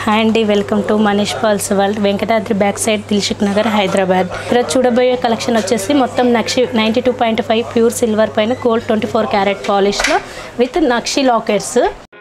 hi అండి welcome to Manish pals world Venkatadri back side Dilsukhnagar Hyderabad ఈరోజు చూడబోయే కలెక్షన్ వచ్చేసి మొత్తం నక్షి ninety two point five pure silver పైన గోల్డ్ ట్వంటీ ఫోర్ క్యారెట్ పాలిష్లో విత్ నక్షి లాకెట్స్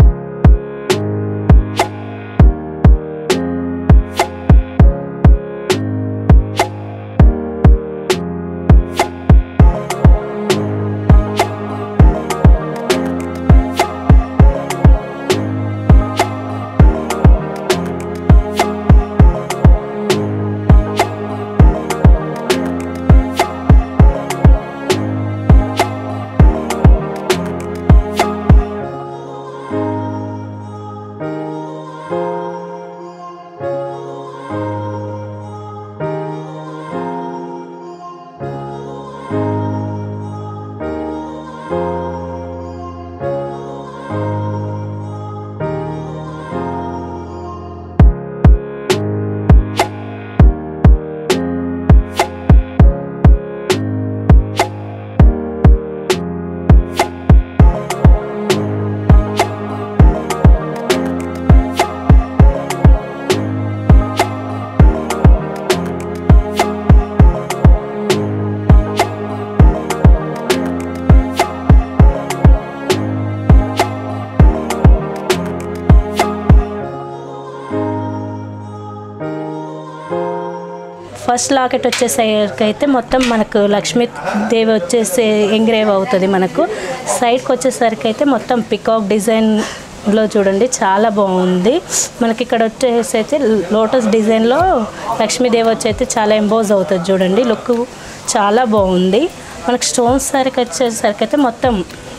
ఫస్ట్ లాకెట్ వచ్చేసరికి అయితే మొత్తం మనకు లక్ష్మీదేవి వచ్చేసి ఎంగ్రేవ్ అవుతుంది మనకు సైడ్కి వచ్చేసరికి అయితే మొత్తం పికాక్ డిజైన్లో చూడండి చాలా బాగుంది మనకి ఇక్కడ వచ్చేసి అయితే లోటస్ డిజైన్లో లక్ష్మీదేవి వచ్చి అయితే చాలా ఎంబోజ్ అవుతుంది చూడండి లుక్ చాలా బాగుంది మనకి స్టోన్స్ సరికి వచ్చేసరికి అయితే మొత్తం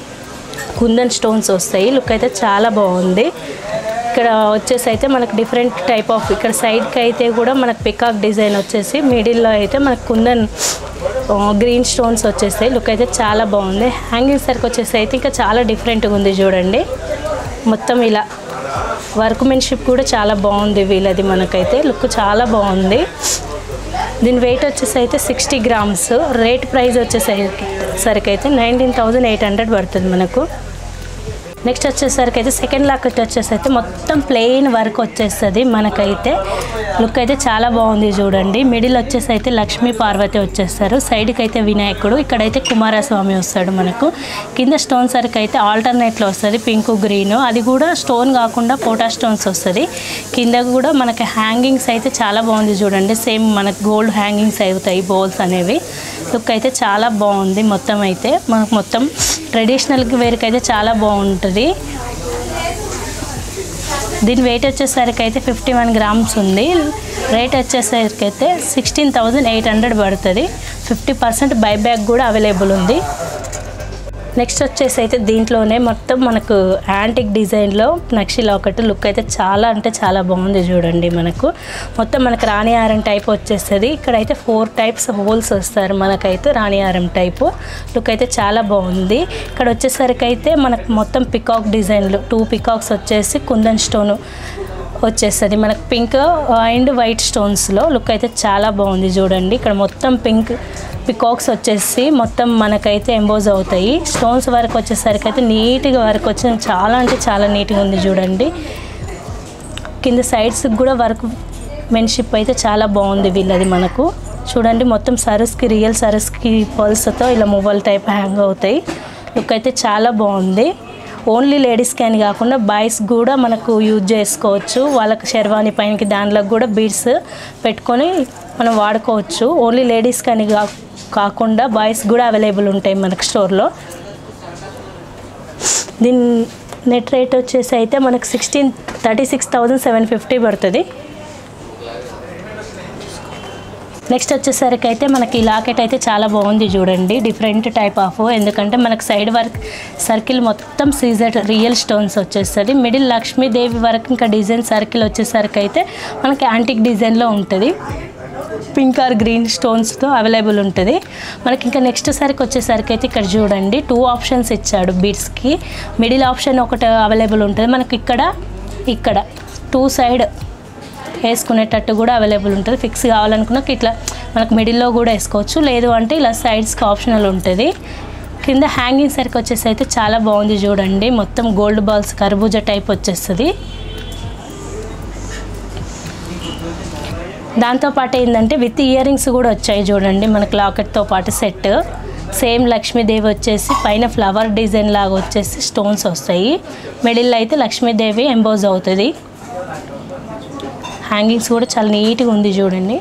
కుందన్ స్టోన్స్ వస్తాయి లుక్ అయితే చాలా బాగుంది ఇక్కడ వచ్చేసి అయితే మనకు డిఫరెంట్ టైప్ ఆఫ్ ఇక్కడ సైడ్కి అయితే కూడా మనకు పికాక్ డిజైన్ వచ్చేసి మిడిల్లో అయితే మనకు కుందన్ గ్రీన్ స్టోన్స్ వచ్చేస్తాయి లుక్ అయితే చాలా బాగుంది హ్యాంగింగ్ సరికి వచ్చేసి అయితే ఇంకా చాలా డిఫరెంట్గా ఉంది చూడండి మొత్తం ఇలా వర్క్మెన్షిప్ కూడా చాలా బాగుంది వీళ్ళది మనకైతే లుక్ చాలా బాగుంది దీని వెయిట్ వచ్చేసి అయితే సిక్స్టీ గ్రామ్స్ రేట్ ప్రైస్ వచ్చేసరికి సరికి అయితే నైన్టీన్ థౌజండ్ ఎయిట్ హండ్రెడ్ పడుతుంది మనకు నెక్స్ట్ వచ్చేసరికి అయితే సెకండ్ లాకెట్ వచ్చేసి అయితే మొత్తం ప్లెయిన్ వర్క్ వచ్చేస్తుంది మనకైతే లుక్ అయితే చాలా బాగుంది చూడండి మిడిల్ వచ్చేసి అయితే లక్ష్మీ పార్వతి వచ్చేస్తారు సైడ్కి అయితే వినాయకుడు ఇక్కడైతే కుమారస్వామి వస్తాడు మనకు కింద స్టోన్ సరికి అయితే ఆల్టర్నేట్లో వస్తుంది పింక్ గ్రీన్ అది కూడా స్టోన్ కాకుండా పోటా స్టోన్స్ వస్తుంది కింద కూడా మనకి హ్యాంగింగ్స్ అయితే చాలా బాగుంది చూడండి సేమ్ మనకు గోల్డ్ హ్యాంగింగ్స్ అవుతాయి బౌల్స్ అనేవి లుక్ అయితే చాలా బాగుంది మొత్తం అయితే మనకు మొత్తం ట్రెడిషనల్ వేర్కి అయితే చాలా బాగుంటుంది దీని వెయిట్ వచ్చేసరికి అయితే ఫిఫ్టీ వన్ గ్రామ్స్ ఉంది రేట్ వచ్చేసరికి అయితే సిక్స్టీన్ థౌజండ్ ఎయిట్ హండ్రెడ్ పడుతుంది ఫిఫ్టీ పర్సెంట్ బైబ్యాక్ కూడా అవైలబుల్ ఉంది నెక్స్ట్ వచ్చేసి అయితే దీంట్లోనే మొత్తం మనకు యాంటిక్ డిజైన్లో నక్షి లాకెట్ లుక్ అయితే చాలా అంటే చాలా బాగుంది చూడండి మనకు మొత్తం మనకు రాణిహారం టైప్ వచ్చేస్తుంది ఇక్కడైతే ఫోర్ టైప్స్ హోల్స్ వస్తారు మనకైతే రాణిహారం టైపు లుక్ అయితే చాలా బాగుంది ఇక్కడ వచ్చేసరికి అయితే మనకు మొత్తం పికాక్ డిజైన్లు టూ పికాక్స్ వచ్చేసి కుందన్ స్టోను వచ్చేస్తుంది మనకు పింక్ అండ్ వైట్ స్టోన్స్లో లుక్ అయితే చాలా బాగుంది చూడండి ఇక్కడ మొత్తం పింక్ పికాక్స్ వచ్చేసి మొత్తం మనకైతే ఎంబోజ్ అవుతాయి స్టోన్స్ వరకు వచ్చేసరికి అయితే నీట్గా వర్క్ వచ్చి చాలా అంటే చాలా నీట్గా ఉంది చూడండి కింద సైడ్స్కి కూడా వర్క్ మెన్షిప్ అయితే చాలా బాగుంది వీళ్ళది మనకు చూడండి మొత్తం సరస్కి రియల్ సరస్కి పల్స్తో ఇలా మొబైల్ టైప్ హ్యాంగ్ అవుతాయి లుక్ అయితే చాలా బాగుంది ఓన్లీ లేడీస్కి అని కాకుండా బాయ్స్ కూడా మనకు యూజ్ చేసుకోవచ్చు వాళ్ళకి శర్వాణి పైనకి దాంట్లో కూడా బీడ్స్ పెట్టుకొని మనం వాడుకోవచ్చు ఓన్లీ లేడీస్కి అని కా కాకుండా బాయ్స్ కూడా అవైలబుల్ ఉంటాయి మనకు స్టోర్లో దీని నెట్ రేట్ వచ్చేసి అయితే మనకు sixteen thirty six thousand seven fifty పడుతుంది నెక్స్ట్ వచ్చేసరికి అయితే మనకి ఈ లాకెట్ అయితే చాలా బాగుంది చూడండి డిఫరెంట్ టైప్ ఆఫ్ ఎందుకంటే మనకు సైడ్ వర్క్ సర్కిల్ మొత్తం సీజర్ రియల్ స్టోన్స్ వచ్చేస్తుంది మిడిల్ లక్ష్మీదేవి వరకు ఇంకా డిజైన్ సర్కిల్ వచ్చేసరికి అయితే మనకి యాంటిక్ డిజైన్లో ఉంటుంది పింక్ ఆర్ గ్రీన్ స్టోన్స్తో అవైలబుల్ ఉంటుంది మనకి ఇంకా నెక్స్ట్ సరికి వచ్చేసరికి అయితే ఇక్కడ చూడండి టూ ఆప్షన్స్ ఇచ్చాడు బీడ్స్కి మిడిల్ ఆప్షన్ ఒకటి అవైలబుల్ ఉంటుంది మనకి ఇక్కడ ఇక్కడ టూ సైడ్ వేసుకునేటట్టు కూడా అవైలబుల్ ఉంటుంది ఫిక్స్ కావాలనుకున్నాక ఇట్లా మనకు మిడిల్లో కూడా వేసుకోవచ్చు లేదు అంటే ఇలా సైడ్స్కి ఆప్షనల్ ఉంటుంది కింద హ్యాంగింగ్ సరికి వచ్చేసి అయితే చాలా బాగుంది చూడండి మొత్తం గోల్డ్ బాల్స్ కర్బూజా టైప్ వచ్చేస్తుంది దాంతోపాటు ఏంటంటే విత్ ఇయర్ రింగ్స్ కూడా వచ్చాయి చూడండి మనకు లాకెట్తో పాటు సెట్ సేమ్ లక్ష్మీదేవి వచ్చేసి పైన ఫ్లవర్ డిజైన్ లాగా వచ్చేసి స్టోన్స్ వస్తాయి మిడిల్లో అయితే లక్ష్మీదేవి ఎంబోజ్ అవుతుంది హ్యాంగింగ్స్ కూడా చాలా నీట్గా ఉంది చూడండి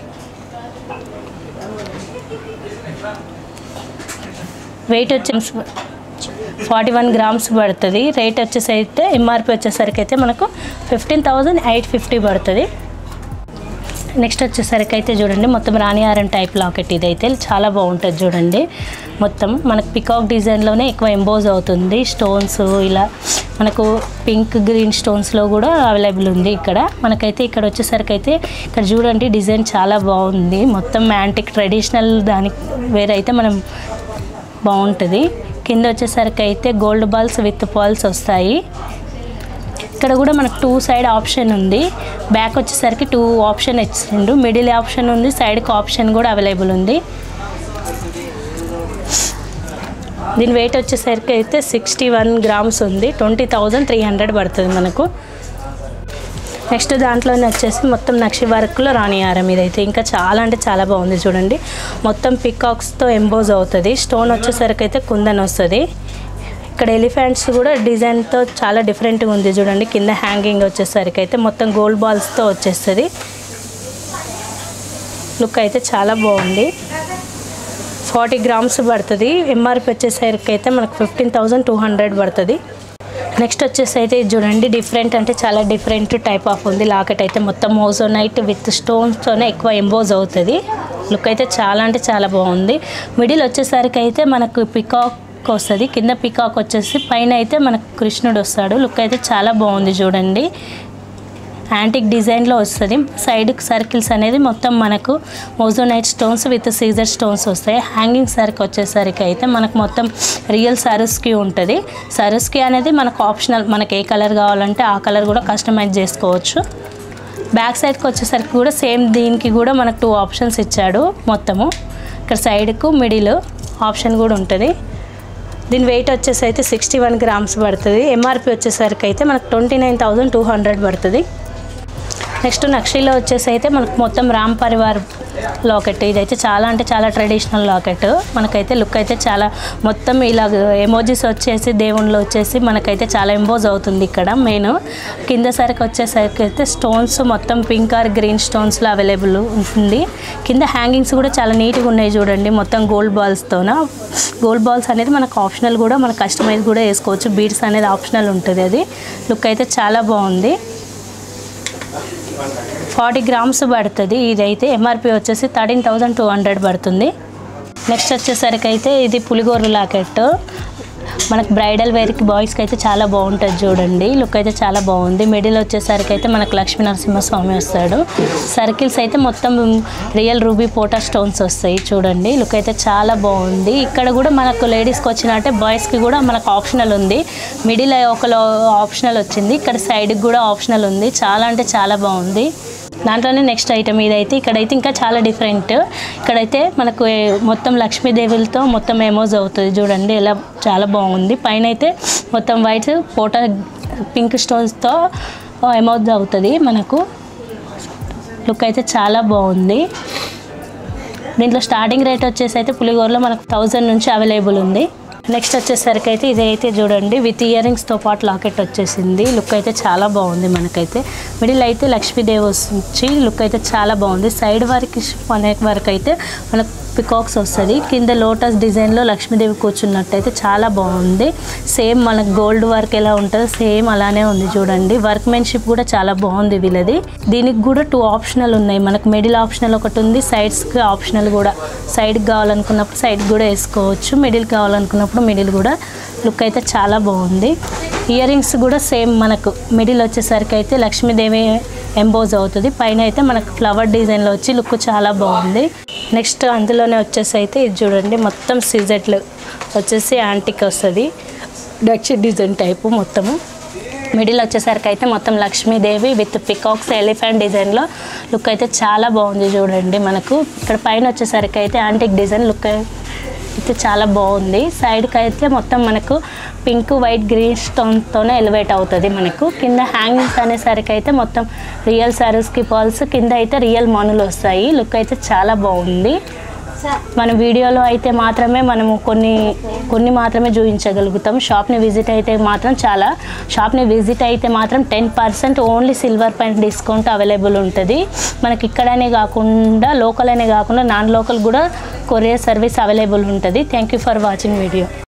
వెయిట్ వచ్చేసి ఫార్టీ వన్ గ్రామ్స్ పడుతుంది రేట్ వచ్చేసి అయితే ఎంఆర్పి వచ్చేసరికి అయితే మనకు ఫిఫ్టీన్ థౌజండ్ ఎయిట్ ఫిఫ్టీ పడుతుంది నెక్స్ట్ వచ్చేసరికి అయితే చూడండి మొత్తం రాణిహారం టైప్ లాకెట్ ఇదైతే చాలా బాగుంటుంది చూడండి మొత్తం మనకు పికాక్ డిజైన్లోనే ఎక్కువ ఎంబోజ్ అవుతుంది స్టోన్స్ ఇలా మనకు పింక్ గ్రీన్ స్టోన్స్లో కూడా అవైలబుల్ ఉంది ఇక్కడ మనకైతే ఇక్కడ వచ్చేసరికి అయితే ఇక్కడ చూడండి డిజైన్ చాలా బాగుంది మొత్తం యాంటిక్ ట్రెడిషనల్ దానికి వేరైతే మనం బాగుంటుంది కింద వచ్చేసరికి అయితే గోల్డ్ బాల్స్ విత్ పాల్స్ వస్తాయి ఇక్కడ కూడా మనకు టూ సైడ్ ఆప్షన్ ఉంది బ్యాక్ వచ్చేసరికి టూ ఆప్షన్ ఇచ్చిండు మిడిల్ ఆప్షన్ ఉంది సైడ్కి ఆప్షన్ కూడా అవైలబుల్ ఉంది దీని వెయిట్ వచ్చేసరికి అయితే సిక్స్టీ వన్ గ్రామ్స్ ఉంది ట్వంటీ థౌజండ్ త్రీ హండ్రెడ్ పడుతుంది మనకు నెక్స్ట్ దాంట్లోనే వచ్చేసి మొత్తం నక్షి వర్క్లో రాణిహారం ఇదైతే ఇంకా చాలా అంటే చాలా బాగుంది చూడండి మొత్తం పికాక్స్తో ఎంబోజ్ అవుతుంది స్టోన్ వచ్చేసరికి అయితే కుందన్ వస్తుంది ఇక్కడ ఎలిఫెంట్స్ కూడా డిజైన్తో చాలా డిఫరెంట్గా ఉంది చూడండి కింద హ్యాంగింగ్ వచ్చేసరికి అయితే మొత్తం గోల్డ్ బాల్స్తో వచ్చేస్తుంది లుక్ అయితే చాలా బాగుంది ఫార్టీ గ్రామ్స్ పడుతుంది ఎంఆర్పి వచ్చేసరికి అయితే మనకు ఫిఫ్టీన్ థౌజండ్ టూ హండ్రెడ్ పడుతుంది నెక్స్ట్ వచ్చేసి అయితే ఇది చూడండి డిఫరెంట్ అంటే చాలా డిఫరెంట్ టైప్ ఆఫ్ ఉంది లాకెట్ అయితే మొత్తం మోజోనైట్ విత్ స్టోన్స్తోనే ఎక్కువ ఎంబోజ్ అవుతుంది లుక్ అయితే చాలా అంటే చాలా బాగుంది మిడిల్ వచ్చేసరికి అయితే మనకు పికాక్ వస్తుంది కింద పికాక్ వచ్చేసి పైన అయితే మనకు కృష్ణుడు వస్తాడు లుక్ అయితే చాలా బాగుంది చూడండి యాంటిక్ డిజైన్లో వస్తుంది సైడ్ సర్కిల్స్ అనేది మొత్తం మనకు మోజోనైట్ స్టోన్స్ విత్ సీజర్ స్టోన్స్ వస్తాయి హ్యాంగింగ్ సర్క్ వచ్చేసరికి అయితే మనకు మొత్తం రియల్ సరుస్కి ఉంటుంది సరుస్కి అనేది మనకు ఆప్షనల్ మనకి ఏ కలర్ కావాలంటే ఆ కలర్ కూడా కస్టమైజ్ చేసుకోవచ్చు బ్యాక్ సైడ్కి వచ్చేసరికి కూడా సేమ్ దీనికి కూడా మనకు టూ ఆప్షన్స్ ఇచ్చాడు మొత్తము ఇక్కడ సైడ్కు మిడిల్ ఆప్షన్ కూడా ఉంటుంది దీని వెయిట్ వచ్చేసి అయితే సిక్స్టీ వన్ గ్రామ్స్ పడుతుంది ఎంఆర్పి వచ్చేసరికి అయితే మనకు twenty nine thousand two hundred పడుతుంది నెక్స్ట్ నక్షిలో వచ్చేసి అయితే మనకు మొత్తం రామ్ పరివార్ లాకెట్ ఇదైతే చాలా అంటే చాలా ట్రెడిషనల్ లాకెట్ మనకైతే లుక్ అయితే చాలా మొత్తం ఇలా ఎమోజీస్ వచ్చేసి దేవుళ్ళు వచ్చేసి మనకైతే చాలా ఎంబోజ్ అవుతుంది ఇక్కడ మెయిన్ కింద సరికి వచ్చేసరికి అయితే స్టోన్స్ మొత్తం పింక్ ఆర్ గ్రీన్ స్టోన్స్లో అవైలబుల్ ఉంటుంది కింద హ్యాంగింగ్స్ కూడా చాలా నీట్గా ఉన్నాయి చూడండి మొత్తం గోల్డ్ బాల్స్తోన గోల్డ్ బాల్స్ అనేది మనకు ఆప్షనల్ కూడా మన కస్టమైజ్ కూడా వేసుకోవచ్చు బీడ్స్ అనేది ఆప్షనల్ ఉంటుంది అది లుక్ అయితే చాలా బాగుంది ఫార్టీ గ్రామ్స్ పడుతుంది ఇదైతే ఎంఆర్పి వచ్చేసి థర్టీన్ థౌజండ్ టూ హండ్రెడ్ పడుతుంది నెక్స్ట్ వచ్చేసరికి అయితే ఇది పులిగోరు లాకెట్ మనకు బ్రైడల్ వేర్కి బాయ్స్కి అయితే చాలా బాగుంటుంది చూడండి లుక్ అయితే చాలా బాగుంది మిడిల్ వచ్చేసరికి అయితే మనకు లక్ష్మీ నరసింహస్వామి వస్తాడు సర్కిల్స్ అయితే మొత్తం రియల్ రూబీ పోటా స్టోన్స్ వస్తాయి చూడండి లుక్ అయితే చాలా బాగుంది ఇక్కడ కూడా మనకు లేడీస్కి వచ్చినట్టే బాయ్స్కి కూడా మనకు ఆప్షనల్ ఉంది మిడిల్ ఒక ఆప్షనల్ వచ్చింది ఇక్కడ సైడ్కి కూడా ఆప్షనల్ ఉంది చాలా అంటే చాలా బాగుంది దాంట్లోనే నెక్స్ట్ ఐటమ్ ఇదైతే ఇక్కడైతే ఇంకా చాలా డిఫరెంట్ ఇక్కడైతే మనకు ఏ- మొత్తం లక్ష్మీదేవులతో మొత్తం ఎమోజ్ అవుతుంది చూడండి ఎలా చాలా బాగుంది పైన అయితే మొత్తం వైట్ ఫోటో పింక్ స్టోన్స్తో ఎమోజ్ అవుతుంది మనకు లుక్ అయితే చాలా బాగుంది దీంట్లో స్టార్టింగ్ రేట్ వచ్చేసి అయితే పులిగోరలో మనకు థౌజండ్ నుంచి అవైలబుల్ ఉంది నెక్స్ట్ వచ్చేసరికి అయితే ఇదైతే చూడండి విత్ ఇయర్ రింగ్స్తో పాటు లాకెట్ వచ్చేసింది లుక్ అయితే చాలా బాగుంది మనకైతే మిడిల్ అయితే లక్ష్మీదేవి వచ్చి లుక్ అయితే చాలా బాగుంది సైడ్ వరకు అనే వరకు అయితే మనకు పికాక్స్ వస్తుంది కింద లోటస్ డిజైన్లో లక్ష్మీదేవి కూర్చున్నట్టయితే చాలా బాగుంది సేమ్ మనకు గోల్డ్ వర్క్ ఎలా ఉంటుందో సేమ్ అలానే ఉంది చూడండి వర్క్మెన్షిప్ కూడా చాలా బాగుంది వీళ్ళది దీనికి కూడా టూ ఆప్షనల్ ఉన్నాయి మనకు మిడిల్ ఆప్షనల్ ఒకటి ఉంది సైడ్స్కి ఆప్షనల్ కూడా సైడ్కి కావాలనుకున్నప్పుడు సైడ్ కూడా వేసుకోవచ్చు మిడిల్ కావాలనుకున్నప్పుడు మిడిల్ కూడా లుక్ అయితే చాలా బాగుంది ఇయర్ రింగ్స్ కూడా సేమ్ మనకు మిడిల్ వచ్చేసరికి అయితే లక్ష్మీదేవి ఎంబోజ్ అవుతుంది పైన అయితే మనకు ఫ్లవర్ డిజైన్లో వచ్చి లుక్ చాలా బాగుంది నెక్స్ట్ అందులోనే వచ్చేసి అయితే ఇది చూడండి మొత్తం సిజెట్లు వచ్చేసి యాంటిక్ వస్తుంది డచ్ డిజైన్ టైపు మొత్తము మిడిల్ వచ్చేసరికి అయితే మొత్తం లక్ష్మీదేవి విత్ పికాక్స్ ఎలిఫెంట్ డిజైన్లో లుక్ అయితే చాలా బాగుంది చూడండి మనకు ఇక్కడ పైన వచ్చేసరికి అయితే యాంటిక్ డిజైన్ లుక్ అయితే చాలా బాగుంది సైడ్కి అయితే మొత్తం మనకు పింక్ వైట్ గ్రీన్ స్టోన్తోనే ఎలివేట్ అవుతుంది మనకు కింద హ్యాంగింగ్స్ అనేసరికి అయితే మొత్తం రియల్ సారీస్కి పాల్స్ కింద అయితే రియల్ మనులు వస్తాయి లుక్ అయితే చాలా బాగుంది మన వీడియోలో అయితే మాత్రమే మనము కొన్ని కొన్ని మాత్రమే చూపించగలుగుతాం షాప్ని విజిట్ అయితే మాత్రం చాలా షాప్ని విజిట్ అయితే మాత్రం టెన్ పర్సెంట్ ఓన్లీ సిల్వర్ పైన డిస్కౌంట్ అవైలబుల్ ఉంటుంది మనకి ఇక్కడనే కాకుండా లోకల్ అనే కాకుండా నాన్ లోకల్ కూడా కొరియర్ సర్వీస్ అవైలబుల్ ఉంటుంది thank you for watching video